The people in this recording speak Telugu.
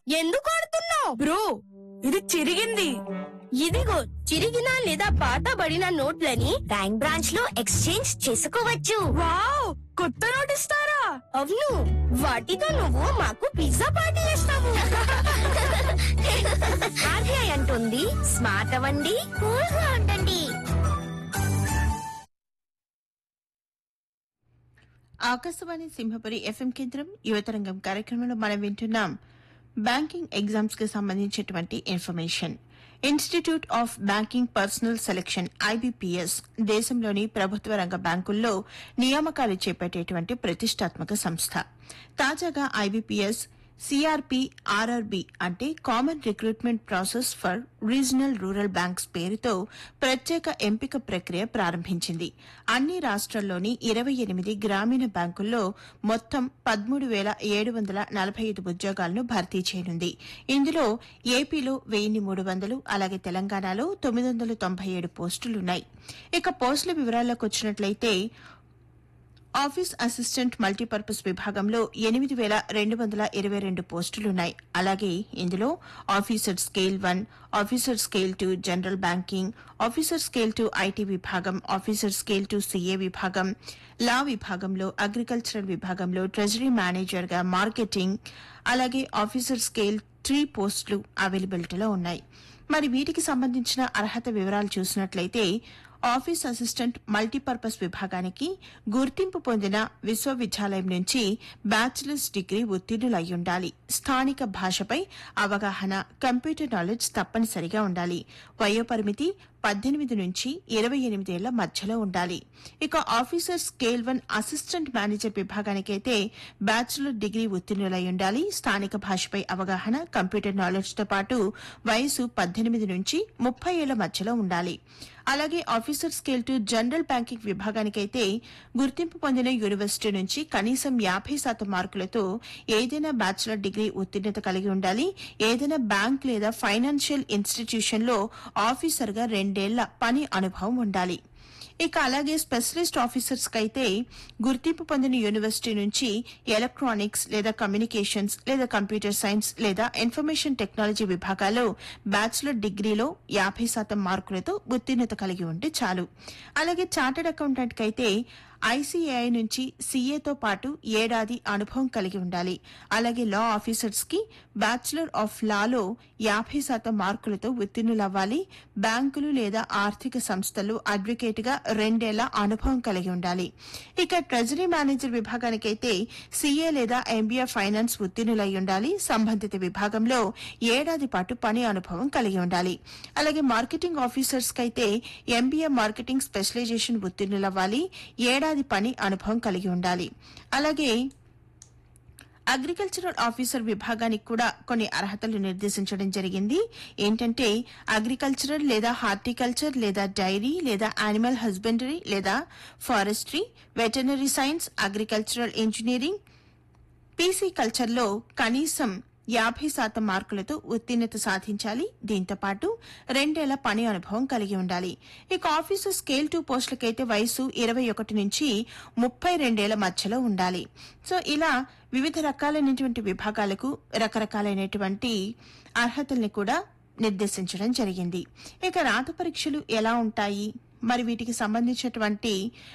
ఎందుకు ఆడుతున్నావు బ్రో ఇది చిరిగింది ఇదిగో చిరిగిన లేదా పాతబడిన నోట్లని బ్యాంక్ బ్రాంచ్ లో ఎక్స్చేంజ్ చేసుకోవచ్చు వావ్ కొత్త నోట్ ఇస్తారా అవును వాటితో నువ్వు మాకు పిజ్జా పార్టీ చేస్తావు ఆర్బీఐ అంటుంది స్మార్ట్ అవ్వండి కూల్ గా ఉండండి ఆకాశవాణి సింహపురి ఎఫ్ఎం కేంద్రం యువతరంగం కార్యక్రమంలో మనం వింటున్నాం బ్యాంకింగ్ ఎగ్జామ్స్ కి సంబంధించినటువంటి information Institute of Banking Personnel Selection IBPS దేశంలోని ప్రభుత్వ రంగ బ్యాంకుల్లో నియామకాలు చేపట్టేటువంటి ప్రతిష్టాత్మక సంస్థ తాజాగా ఐబీపీఎస్ సిఆర్పి ఆర్ఆర్బి అంటే common recruitment process for regional rural banks పేరుతో ప్రత్యేక ఎంపిక ప్రక్రియ ప్రారంభించింది అన్ని రాష్ట్రాల్లోని ఇరవై ఎనిమిది గ్రామీణ బ్యాంకుల్లో మొత్తం పదమూడు వేల ఏడు వందల నలభై ఐదు ఉద్యోగాలను భర్తీ చేయనుంది ఇందులో ఏపీలో వెయ్యి మూడు వందలు అలాగే తెలంగాణలో తొమ్మిది వందల తొంభై ఏడు పోస్టులున్నాయి ఇక పోస్టుల వివరాల్లోకి వచ్చినట్లయితే ఆఫీస్ అసిస్టెంట్ మల్టీపర్పస్ విభాగంలో ఎనిమిది వేల రెండు వందల ఇరవై రెండు పోస్టులున్నాయి అలాగే ఇందులో officer scale one officer scale two general banking officer scale two IT విభాగం ఆఫీసర్ స్కేల్ టూ సీఏ విభాగం లా విభాగంలో అగ్రికల్చరల్ విభాగంలో ట్రెజరీ మేనేజర్గా మార్కెటింగ్ అలాగే ఆఫీసర్ స్కేల్ త్రీ పోస్టులు అవైలబిలిటీలో ఉన్నాయి మరి వీటికి సంబంధించిన అర్హత వివరాలు చూసినట్లయితే ఆఫీస్ అసిస్టెంట్ మల్టీపర్పస్ విభాగానికి గుర్తింపు పొందిన విశ్వవిద్యాలయం నుంచి బ్యాచిలర్స్ డిగ్రీ ఉత్తీర్ణులై ఉండాలి స్థానిక భాషపై అవగాహన కంప్యూటర్ నాలెడ్జ్ తప్పనిసరిగా ఉండాలి వయోపరిమితి పద్దెనిమిది నుంచి ఇరవై ఎనిమిదేళ్ల మధ్యలో ఉండాలి ఇక officer scale one assistant manager విభాగానికైతే బ్యాచిలర్ డిగ్రీ ఉత్తీర్ణులై ఉండాలి స్థానిక భాషపై అవగాహన కంప్యూటర్ నాలెడ్జ్ తో పాటు వయసు పద్దెనిమిది నుంచి ముప్పై ఏళ్ల మధ్యలో ఉండాలి అలాగే officer scale two general banking విభాగానికైతే గుర్తింపు పొందిన యూనివర్సిటీ నుంచి కనీసం యాభై శాతం మార్కులతో ఏదైనా బ్యాచిలర్ డిగ్రీ ఉత్తీర్ణత కలిగి ఉండాలి ఏదైనా బ్యాంక్ లేదా ఫైనాన్షియల్ ఇన్స్టిట్యూషన్ లో ఆఫీసర్ గా రెండేళ్ల పని అనుభవం ఉండాలి ఇక అలాగే స్పెషలిస్ట్ ఆఫీసర్స్ కైతే గుర్తింపు పొందిన యూనివర్సిటీ నుంచి ఎలక్ట్రానిక్స్ లేదా కమ్యూనికేషన్స్ లేదా కంప్యూటర్ సైన్స్ లేదా ఇన్ఫర్మేషన్ టెక్నాలజీ విభాగాల్లో బ్యాచిలర్ డిగ్రీలో యాభై శాతం మార్కులతో ఉత్తీర్ణత కలిగి ఉంటే చాలు అలాగే చార్టెడ్ అకౌంటెంట్ కైతే ఐసీఏఐ నుంచి సీఏతో పాటు ఏడాది అనుభవం కలిగి ఉండాలి అలాగే లా ఆఫీసర్స్ కి బ్యాచిలర్ ఆఫ్ లాలో యాభై శాతం మార్కులతో ఉత్తీర్ణులవ్వాలి బ్యాంకులు లేదా ఆర్థిక సంస్థలు అడ్వకేట్ గా రెండేళ్ల అనుభవం కలిగి ఉండాలి ఇక ట్రెజరీ మేనేజర్ విభాగానికైతే సీఏ లేదా ఎంబీఏ ఫైనాన్స్ ఉత్తీర్ణులై ఉండాలి సంబంధిత విభాగంలో ఏడాది పాటు పని అనుభవం కలిగి ఉండాలి అలాగే మార్కెటింగ్ ఆఫీసర్స్ కైతే ఎంబీఏ మార్కెటింగ్ స్పెషలైజేషన్ ఉత్తీర్ణులవ్వాలి ఏడాది పని అనుభవం కలిగి ఉండాలి అలాగే అగ్రికల్చరల్ ఆఫీసర్ విభాగానికి కూడా కొన్ని అర్హతలు నిర్దేశించడం జరిగింది ఏంటంటే అగ్రికల్చరల్ లేదా హార్టికల్చర్ లేదా డైరీ లేదా యానిమల్ హస్బెండరీ లేదా forestry veterinary science agricultural engineering పీసీ కల్చర్లో కనీసం యాభై శాతం మార్కులతో ఉత్తీర్ణత సాధించాలి దీంతో పాటు రెండేళ్ల పని అనుభవం కలిగి ఉండాలి ఇక ఆఫీసు స్కేల్ టూ పోస్టులకైతే వయసు ఇరవై ఒకటి నుంచి ముప్పై రెండేళ్ల మధ్యలో ఉండాలి సో ఇలా వివిధ రకాలైనటువంటి విభాగాలకు రకరకాలైనటువంటి అర్హతల్ని కూడా నిర్దేశించడం జరిగింది ఇక రాత పరీక్షలు ఎలా ఉంటాయి మరి వీటికి సంబంధించినటువంటి